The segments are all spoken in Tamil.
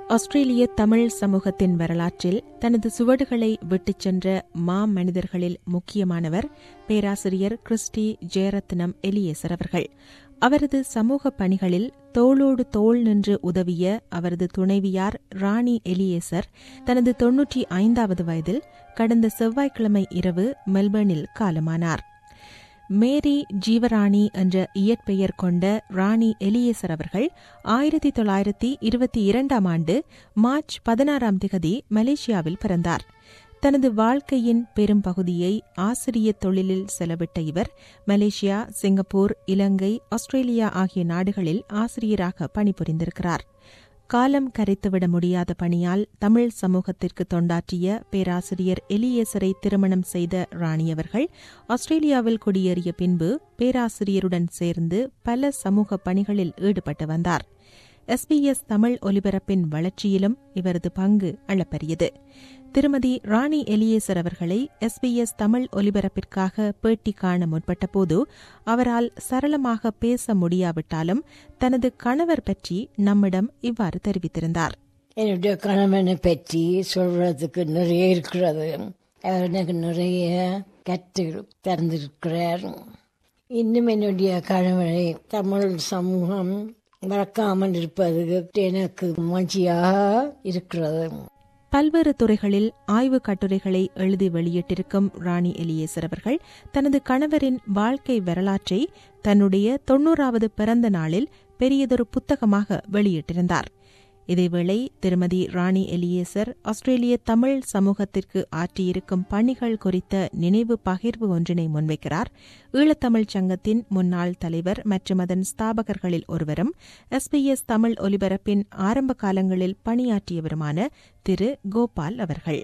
ஆஸ்திரேலிய தமிழ் சமூகத்தின் வரலாற்றில் தனது சுவடுகளை விட்டுச் சென்ற மா மனிதர்களில் முக்கியமானவர் பேராசிரியர் கிறிஸ்டி ஜெயரத்னம் எலியேசர் அவர்கள் அவரது சமூக பணிகளில் தோளோடு தோள் நின்று உதவிய அவரது துணைவியார் ராணி எலியேசர் தனது தொன்னூற்றி ஐந்தாவது வயதில் கடந்த செவ்வாய்க்கிழமை இரவு மெல்பர்னில் காலமானார் மேரி ஜீவராணி என்ற இயற்பெயர் கொண்ட ராணி எலியேசர் அவர்கள் ஆயிரத்தி தொள்ளாயிரத்தி இருபத்தி இரண்டாம் ஆண்டு மார்ச் பதினாறாம் திகதி மலேசியாவில் பிறந்தார் தனது வாழ்க்கையின் பெரும் பகுதியை ஆசிரிய தொழிலில் செலவிட்ட இவர் மலேசியா சிங்கப்பூர் இலங்கை ஆஸ்திரேலியா ஆகிய நாடுகளில் ஆசிரியராக பணிபுரிந்திருக்கிறார் காலம் கரைத்துவிட முடியாத பணியால் தமிழ் சமூகத்திற்கு தொண்டாற்றிய பேராசிரியர் எலியேசரை திருமணம் செய்த ராணி அவர்கள் ஆஸ்திரேலியாவில் குடியேறிய பின்பு பேராசிரியருடன் சேர்ந்து பல சமூக பணிகளில் ஈடுபட்டு வந்தார் எஸ்பிஎஸ் தமிழ் ஒலிபரப்பின் வளர்ச்சியிலும் இவரது பங்கு அளப்பரியது திருமதி ராணி எலியேசர் அவர்களை எஸ்பிஎஸ் தமிழ் ஒலிபரப்பிற்காக பேட்டி காண முற்பட்டபோது அவரால் சரளமாக பேச முடியாவிட்டாலும் தனது கணவர் பற்றி நம்மிடம் இவ்வாறு தெரிவித்திருந்தார் என்னுடைய கணவனை பற்றி சொல்றதுக்கு நிறைய இருக்கிறது அவர் எனக்கு நிறைய கற்று திறந்திருக்கிறார் இன்னும் என்னுடைய கணவனை தமிழ் சமூகம் மறக்காமல் இருப்பது எனக்கு மகிழ்ச்சியாக இருக்கிறது பல்வேறு துறைகளில் ஆய்வுக் கட்டுரைகளை எழுதி வெளியிட்டிருக்கும் ராணி எலியேசர் அவர்கள் தனது கணவரின் வாழ்க்கை வரலாற்றை தன்னுடைய தொன்னூறாவது பிறந்த நாளில் பெரியதொரு புத்தகமாக வெளியிட்டிருந்தார் இதேவேளை திருமதி ராணி எலியேசர் ஆஸ்திரேலிய தமிழ் சமூகத்திற்கு ஆற்றியிருக்கும் பணிகள் குறித்த நினைவு பகிர்வு ஒன்றினை முன்வைக்கிறார் ஈழத்தமிழ் சங்கத்தின் முன்னாள் தலைவர் மற்றும் அதன் ஸ்தாபகர்களில் ஒருவரும் எஸ்பிஎஸ் தமிழ் ஒலிபரப்பின் ஆரம்ப காலங்களில் பணியாற்றியவருமான திரு கோபால் அவர்கள்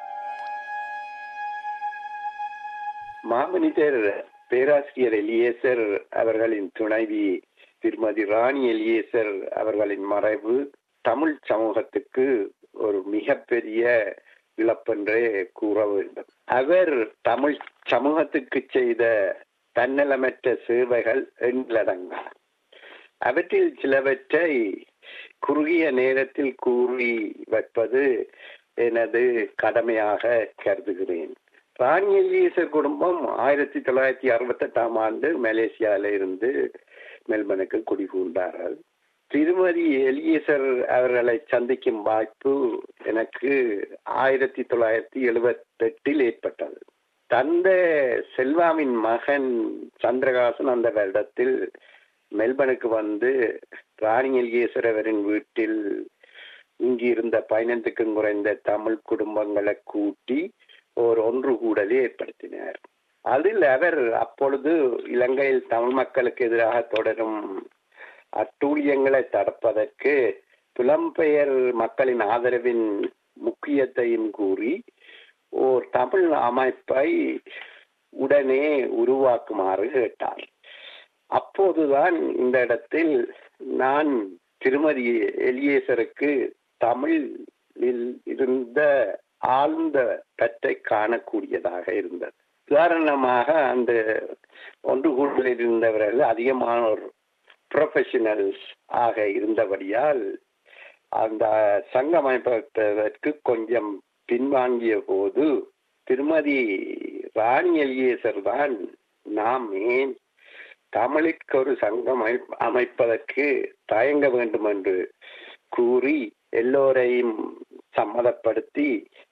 மாமனிதர் பேராசிரியர் எலியேசர் அவர்களின் துணைவி திருமதி ராணி எலியேசர் அவர்களின் மறைவு தமிழ் சமூகத்துக்கு ஒரு மிகப்பெரிய இழப்பென்றே கூற வேண்டும் அவர் தமிழ் சமூகத்துக்கு செய்த தன்னலமற்ற சேவைகள் எண்ணிலடங்கா அவற்றில் சிலவற்றை குறுகிய நேரத்தில் கூறி வைப்பது எனது கடமையாக கருதுகிறேன் ராணி எலியேசர் குடும்பம் ஆயிரத்தி தொள்ளாயிரத்தி அறுபத்தி எட்டாம் ஆண்டு மலேசியால இருந்து மெல்பனுக்கு குடிபூண்டார்கள் திருமதி எலியேசர் அவர்களை சந்திக்கும் வாய்ப்பு எனக்கு ஆயிரத்தி தொள்ளாயிரத்தி எழுபத்தி எட்டில் ஏற்பட்டது தந்தை செல்வாவின் மகன் சந்திரகாசன் அந்த வருடத்தில் மெல்பனுக்கு வந்து ராணி எலியேசர் அவரின் வீட்டில் இங்கிருந்த பதினைந்துக்கும் குறைந்த தமிழ் குடும்பங்களை கூட்டி ஒரு ஒன்று கூடலை ஏற்படுத்தினார் அதில் அவர் அப்பொழுது இலங்கையில் தமிழ் மக்களுக்கு எதிராக தொடரும் அட்டூழியங்களை தடுப்பதற்கு புலம்பெயர் மக்களின் ஆதரவின் முக்கியத்தையும் கூறி ஓர் தமிழ் அமைப்பை உடனே உருவாக்குமாறு கேட்டார் அப்போதுதான் இந்த இடத்தில் நான் திருமதி எலியேசருக்கு தமிழில் இருந்த ஆழ்ந்த பற்றை காணக்கூடியதாக இருந்தது உதாரணமாக அந்த ஒன்று கூடலில் இருந்தவர்கள் அதிகமானோர் ப்ரொஃபஷனல்ஸ் ஆக இருந்தபடியால் அந்த சங்கம் அமைப்பதற்கு கொஞ்சம் பின்வாங்கிய போது திருமதி ராணி எலியேசர் தான் நாம் ஏன் தமிழுக்கு ஒரு சங்கம் அமைப்பதற்கு தயங்க வேண்டும் என்று கூறி எல்லோரையும் சம்மதப்படுத்தி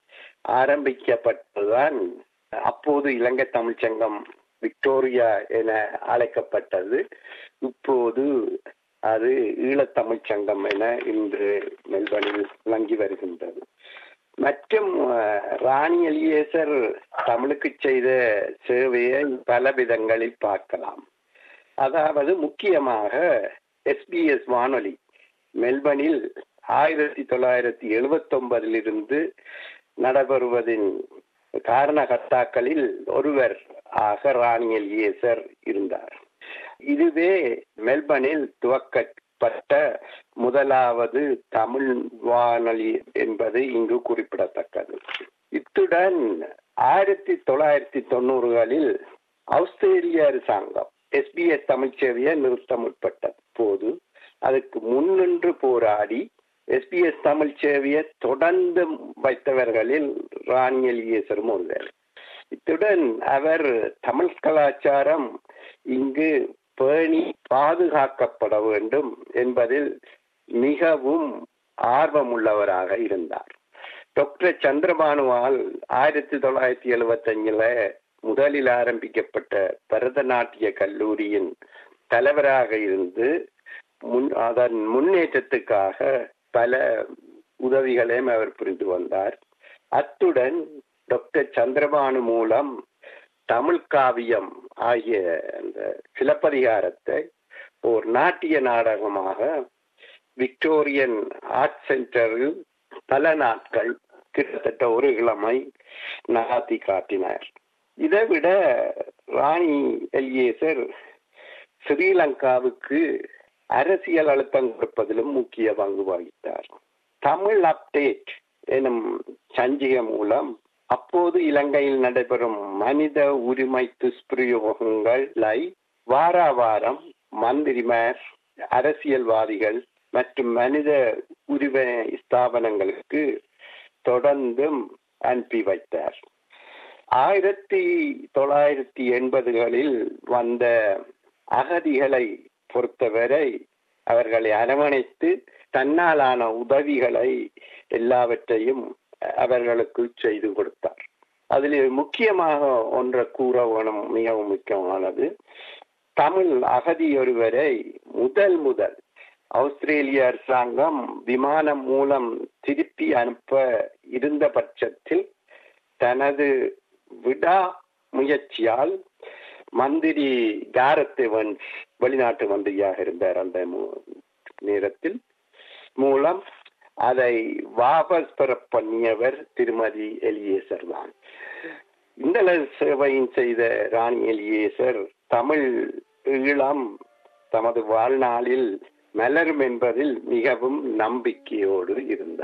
ஆரம்பிக்கப்பட்டதுதான் அப்போது இலங்கை தமிழ் சங்கம் விக்டோரியா என அழைக்கப்பட்டது இப்போது அது ஈழத்தமிழ் சங்கம் என இன்று மெல்பர்னில் விளங்கி வருகின்றது மற்றும் ராணி எலியேசர் தமிழுக்கு செய்த சேவையை பல விதங்களில் பார்க்கலாம் அதாவது முக்கியமாக எஸ்பிஎஸ் வானொலி மெல்பர்னில் ஆயிரத்தி தொள்ளாயிரத்தி எழுபத்தி ஒன்பதிலிருந்து நடைபெறுவதின் காரணகர்த்தாக்களில் ஒருவர் ஆக ராணி எலியேசர் இருந்தார் இதுவே மெல்பர்னில் துவக்கப்பட்ட முதலாவது தமிழ் வானொலி என்பது இங்கு குறிப்பிடத்தக்கது இத்துடன் ஆயிரத்தி தொள்ளாயிரத்தி தொண்ணூறுகளில் ஆஸ்திரேலிய அரசாங்கம் எஸ்பிஎஸ் தமிழ் சேவையை நிறுத்த முற்பட்ட போது அதுக்கு முன்னின்று போராடி எஸ்பிஎஸ் தமிழ் சேவையை தொடர்ந்து வைத்தவர்களில் ராணி எலியேசரும் ஒருவர் இத்துடன் அவர் தமிழ் கலாச்சாரம் இங்கு பேணி பாதுகாக்கப்பட வேண்டும் என்பதில் மிகவும் ஆர்வமுள்ளவராக இருந்தார் டாக்டர் சந்திரபானுவால் ஆயிரத்தி தொள்ளாயிரத்தி எழுபத்தி அஞ்சுல முதலில் ஆரம்பிக்கப்பட்ட பரதநாட்டிய கல்லூரியின் தலைவராக இருந்து முன் அதன் முன்னேற்றத்துக்காக பல உதவிகளையும் அவர் புரிந்து வந்தார் அத்துடன் டாக்டர் சந்திரபானு மூலம் தமிழ் காவியம் ஆகிய அந்த சிலப்பதிகாரத்தை ஒரு நாட்டிய நாடகமாக விக்டோரியன் ஆர்ட் சென்டரில் பல நாட்கள் கிட்டத்தட்ட ஒரு கிழமை நகாத்தி காட்டினார் இதை விட ராணி எல்ஏசர் ஸ்ரீலங்காவுக்கு அரசியல் அழுத்தம் கொடுப்பதிலும் முக்கிய பங்கு வகித்தார் தமிழ் அப்டேட் எனும் சஞ்சிகை மூலம் அப்போது இலங்கையில் நடைபெறும் மனித உரிமை துஷ்பிரயோகங்களை வார வாரம் மந்திரிமார் அரசியல்வாதிகள் மற்றும் மனித உரிமை ஸ்தாபனங்களுக்கு தொடர்ந்தும் அனுப்பி வைத்தார் ஆயிரத்தி தொள்ளாயிரத்தி எண்பதுகளில் வந்த அகதிகளை பொறுத்தவரை அவர்களை அரவணைத்து தன்னாலான உதவிகளை எல்லாவற்றையும் அவர்களுக்கு செய்து கொடுத்தார் அதில் முக்கியமாக ஒன்றை கூற வேணும் மிகவும் முக்கியமானது தமிழ் அகதி ஒருவரை முதல் முதல் ஆஸ்திரேலிய அரசாங்கம் விமானம் மூலம் திருப்பி அனுப்ப இருந்த பட்சத்தில் தனது விடா முயற்சியால் மந்திரி காரத்தேவன்ஸ் வெளிநாட்டு மந்திரியாக இருந்தார் அந்த நேரத்தில் மூலம் அதை வாபஸ் பெற பண்ணியவர் திருமதி எலியேசர் தான் இந்த சேவையின் செய்த ராணி எலியேசர் தமிழ் ஈழம் தமது வாழ்நாளில் மலரும் என்பதில் மிகவும் நம்பிக்கையோடு இருந்தார்